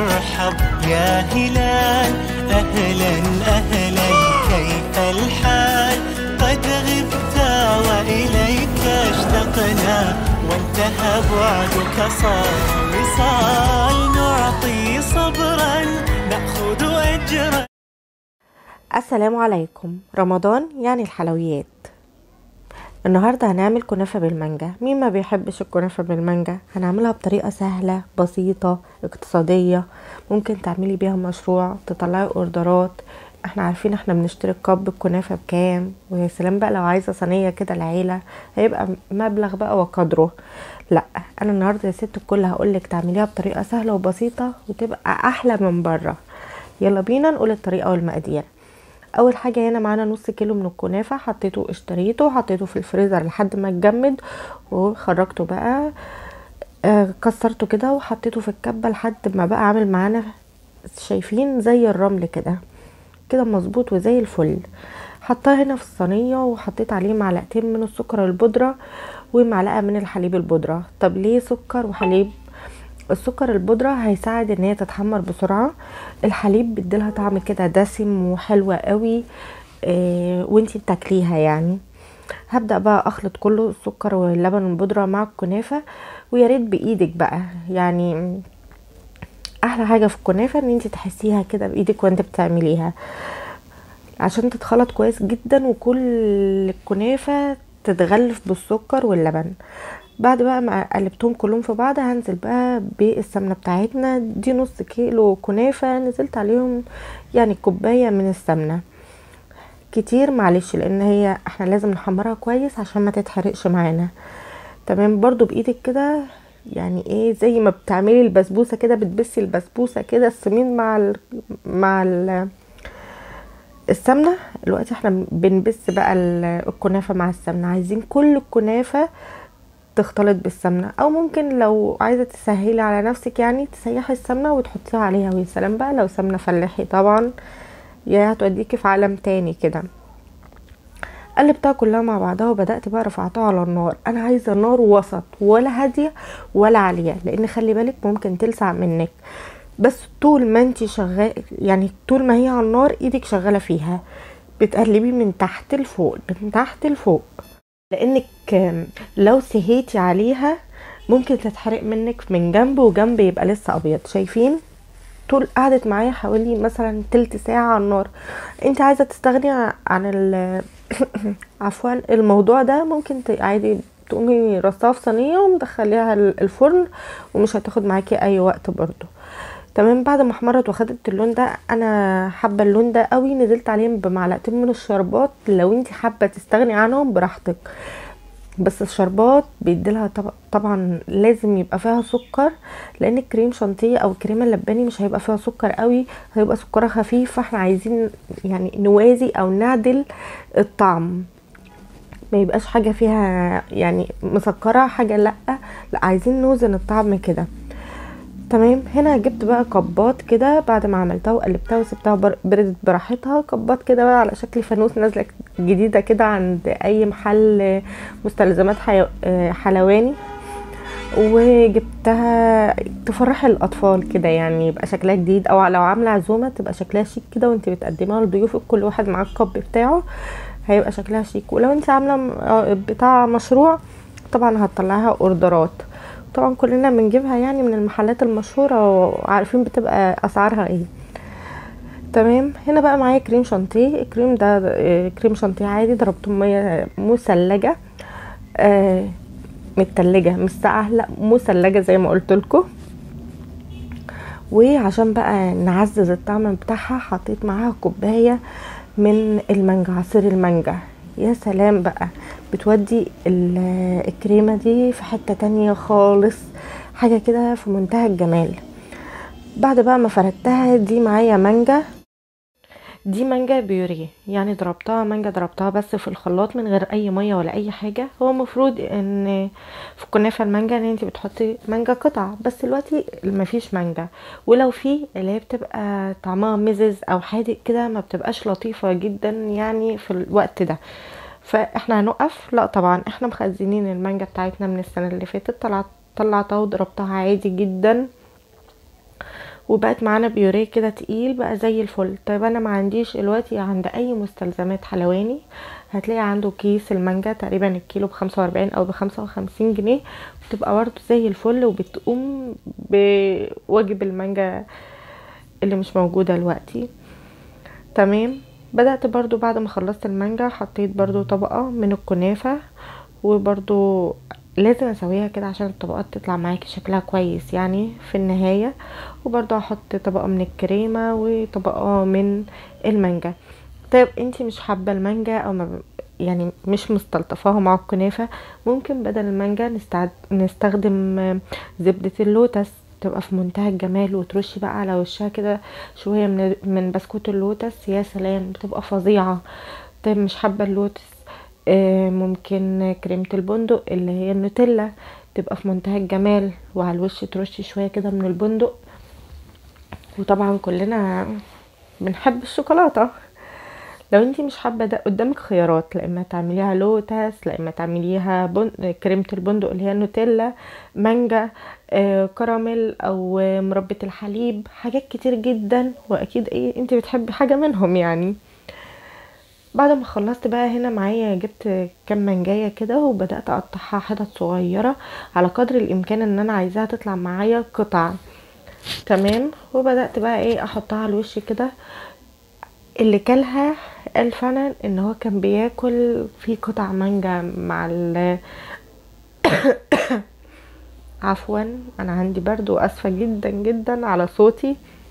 ارحب يا هلال أهلا أهلا كيف الحال قد غبت وإليك اشتقنا وانتهى بعدك صار وصال نعطي صبرا نأخذ أجرا السلام عليكم رمضان يعني الحلويات النهاردة هنعمل كنافة بالمانجا مين ما بيحبش الكنافة بالمانجا هنعملها بطريقة سهلة بسيطة اقتصادية ممكن تعملي بيها مشروع تطلعي اوردرات احنا عارفين احنا بنشتري كب الكنافة بكام ويا سلام بقى لو عايزة صينية كده العيلة هيبقى مبلغ بقى وقدره لا انا النهاردة يا ست الكل هقولك تعمليها بطريقة سهلة وبسيطة وتبقى احلى من بره يلا بينا نقول الطريقة والمقادير اول حاجه هنا معانا نص كيلو من الكنافه حطيته اشتريته حطيته في الفريزر لحد ما اتجمد وخرجته بقى آه كسرته كده وحطيته في الكبه لحد ما بقى عامل معانا شايفين زي الرمل كده كده مظبوط وزي الفل حطاه هنا في الصينيه وحطيت عليه معلقتين من السكر البودره ومعلقه من الحليب البودره طب ليه سكر وحليب السكر البودرة هيساعد ان هي تتحمر بسرعة الحليب بيديلها طعم كده دسم وحلوة قوي إيه وانتي بتاكليها يعني هبدأ بقى اخلط كله السكر واللبن البودرة مع الكنافة ويا ريت بايدك بقى يعني احلى حاجة في الكنافة ان انتي تحسيها كده بايدك وانت بتعمليها عشان تتخلط كويس جدا وكل الكنافة تتغلف بالسكر واللبن بعد بقى ما قلبتهم كلهم في بعض هنزل بقى بالسمنه بتاعتنا دي نص كيلو كنافه نزلت عليهم يعني كوبايه من السمنه كتير معلش لان هي احنا لازم نحمرها كويس عشان ما تتحرقش معانا تمام برضو بايدك كده يعني ايه زي ما بتعملي البسبوسه كده بتبسي البسبوسه كده السمين مع ال مع ال السمنه دلوقتي احنا بنبس بقى الكنافه مع السمنه عايزين كل الكنافه تختلط بالسمنة او ممكن لو عايزة تسهلي على نفسك يعني تسيحي السمنة وتحطيها عليها ويا سلام بقى لو سمنة فلاحي طبعا يا هتوديكي في عالم تاني كده قلبتها كلها مع بعضها وبدأت بقى رفعتها على النار انا عايزة نار وسط ولا هادية ولا عالية لان خلي بالك ممكن تلسع منك بس طول ما انتي شغال يعني طول ما هي على النار ايدك شغالة فيها بتقلبي من تحت لفوق من تحت لفوق لانك لو سهيتي عليها ممكن تتحرق منك من جنب وجنب يبقى لسه ابيض شايفين طول قعدت معايا حوالي مثلا تلت ساعة على النار انت عايزة تستغني عن ال عفوا الموضوع ده ممكن عادي تقومي رصاها في صينية ومدخليها الفرن ومش هتاخد معاكي اي وقت برضو تمام بعد ما احمرت واخدت اللون ده انا حابه اللون ده قوي نزلت عليهم بمعلقتين من الشربات لو انت حابه تستغني عنهم براحتك بس الشربات بيديلها طبعا لازم يبقى فيها سكر لان الكريم شانتيه او الكريمه اللباني مش هيبقى فيها سكر قوي هيبقى سكرها خفيف فاحنا عايزين يعني نوازي او نعدل الطعم ما يبقاش حاجه فيها يعني مسكره حاجه لا لا عايزين نوزن الطعم كده تمام هنا جبت بقى كبات كده بعد ما عملتها وقلبتها وسبتها بردت براحتها كبات كده بقى على شكل فانوس نازله جديده كده عند اي محل مستلزمات حلواني وجبتها تفرحي الاطفال كده يعني يبقى شكلها جديد او لو عامله عزومه تبقى شكلها شيك كده وانت بتقدمها لضيوفك كل واحد معاه الكب بتاعه هيبقى شكلها شيك ولو انت عامله بتاع مشروع طبعا هتطلعها اوردرات طبعا كلنا بنجيبها يعني من المحلات المشهورة وعارفين بتبقى اسعارها ايه تمام هنا بقى معايا كريم شانتيه الكريم ده كريم شانتيه عادي ضربته ميه مثلجه آه متلجه مش ساقعه لا مثلجه زي ما قلت لكم وعشان بقى نعزز الطعم بتاعها حطيت معاها كوبايه من المانجا عصير المانجا يا سلام بقى بتودي الكريمه دي في حته تانية خالص حاجه كده في منتهى الجمال بعد بقى ما فردتها دي معايا مانجا دي مانجا بيوريه يعني ضربتها مانجا ضربتها بس في الخلاط من غير اي ميه ولا اي حاجه هو المفروض ان في كنافه المانجا ان انت بتحطي مانجا قطع بس دلوقتي مفيش مانجا ولو في اللي هي بتبقى طعمها مزز او حادق كده ما بتبقاش لطيفه جدا يعني في الوقت ده فاحنا هنقف لا طبعا احنا مخزنين المانجا بتاعتنا من السنه اللي فاتت طلعت طلعتها وضربتها عادي جدا وبقت معانا بيوريه كده تقيل بقى زي الفل طيب انا ما عنديش دلوقتي عند اي مستلزمات حلواني هتلاقي عنده كيس المانجا تقريبا الكيلو بخمسة واربعين او بخمسة وخمسين جنيه بتبقى برضه زي الفل وبتقوم بواجب المانجا اللي مش موجودة دلوقتي تمام بدأت برضو بعد ما خلصت المانجا حطيت برضو طبقة من الكنافة وبرضو لازم اسويها كده عشان الطبقات تطلع معاكي شكلها كويس يعني في النهاية وبرضو هحط طبقة من الكريمة وطبقة من المانجا طيب انتي مش حابة المانجا او ما يعني مش مستلطفاها مع الكنافة ممكن بدل المانجا نستعد نستخدم زبدة اللوتس تبقى في منتهى الجمال وترشي بقى على وشها كده شوية من من بسكوت اللوتس يا سلام بتبقى فظيعة طيب مش حابة اللوتس آه، ممكن كريمة البندق اللي هي النوتيلا تبقى في منتهى الجمال وعلى الوش ترشي شوية كده من البندق وطبعا كلنا بنحب الشوكولاتة لو انتي مش حابه ده قدامك خيارات لا اما تعمليها لوتس لا اما تعمليها بن... كريمه البندق اللي هي نوتيلا مانجا آه، كراميل او آه، مربى الحليب حاجات كتير جدا واكيد ايه انتي بتحبي حاجه منهم يعني بعد ما خلصت بقى هنا معايا جبت كام منجايه كده وبدات اقطعها حتت صغيره على قدر الامكان ان انا عايزاها تطلع معايا قطع تمام وبدات بقى ايه احطها على الوش كده اللي كلها قال فعلا ان هو كان بياكل في قطع مانجا مع ال عفوا انا عندي برد واسفه جدا جدا على صوتي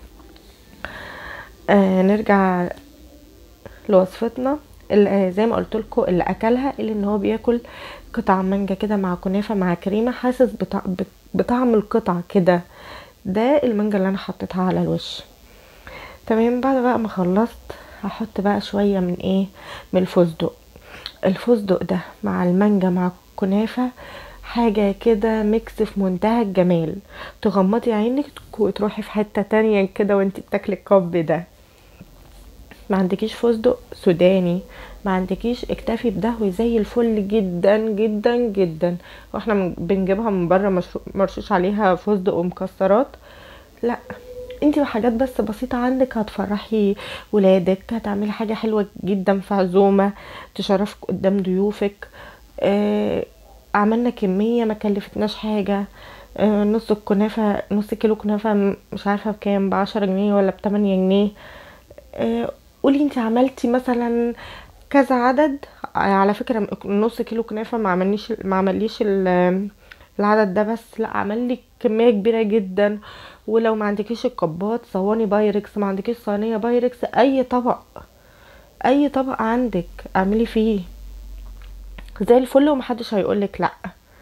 آه نرجع لوصفتنا اللي زي ما قلت لكم اللي اكلها اللي ان هو بياكل قطع مانجا كده مع كنافه مع كريمه حاسس بطع... بطعم القطع كده ده المانجا اللي انا حطيتها على الوش تمام بعد بقى ما خلصت هحط بقى شويه من ايه من الفستق الفستق ده مع المانجا مع الكنافه حاجه كده ميكس في منتهى الجمال تغمضي عينك وتروحي في حته تانية كده وانتي بتاكلي الكوب ده ما عندكيش فستق سوداني ما عندكيش اكتفي بده زي الفل جدا جدا جدا واحنا من- بنجيبها من بره مشرو- مرشوش عليها فستق ومكسرات لا انتي بحاجات بس بسيطة عندك هتفرحي ولادك هتعملي حاجة حلوة جدا في عزومة تشرفك قدام ضيوفك اه عملنا كمية ما كلفتناش حاجة اه نص الكنافة نص كيلو كنافة م- مش عارفة بكام بعشرة جنيه ولا بتمانية جنيه آه، قولي انت عملتي مثلا كذا عدد على فكرة نص كيلو كنافة ما عملنيش ما عمليش ال- العدد ده بس لا عمل لي كمية كبيرة جدا ولو ما عندكيش الكبات صواني بايركس ما عندكيش صينية بايركس اي طبق اي طبق عندك اعملي فيه زي الفل ومحدش هيقولك لا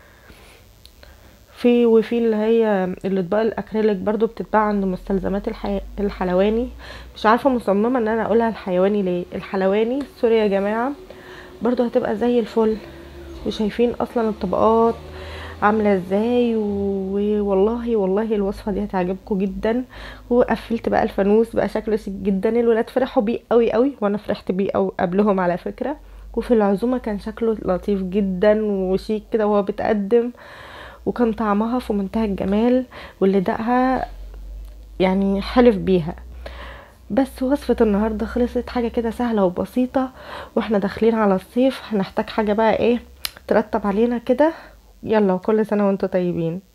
في وفي اللي هي الاطباق الاكريليك برضو بتتباع عند مستلزمات الحي... الحلواني مش عارفه مصممه ان انا اقولها الحيواني ليه الحلواني سوري يا جماعه برضو هتبقى زي الفل وشايفين اصلا الطبقات عامله ازاي و- والله والله الوصفه دي هتعجبكم جدا وقفلت بقى الفانوس بقى شكله شيك جدا الولاد فرحوا بيه قوي قوي وانا فرحت بيه أو قبلهم على فكره وفي العزومه كان شكله لطيف جدا وشيك كده وهو بيتقدم وكان طعمها في منتهى الجمال واللي دقها يعني حلف بيها بس وصفة النهاردة خلصت حاجة كده سهلة وبسيطة واحنا داخلين على الصيف هنحتاج حاجة بقى ايه ترتب علينا كده يلا وكل سنة وانتم طيبين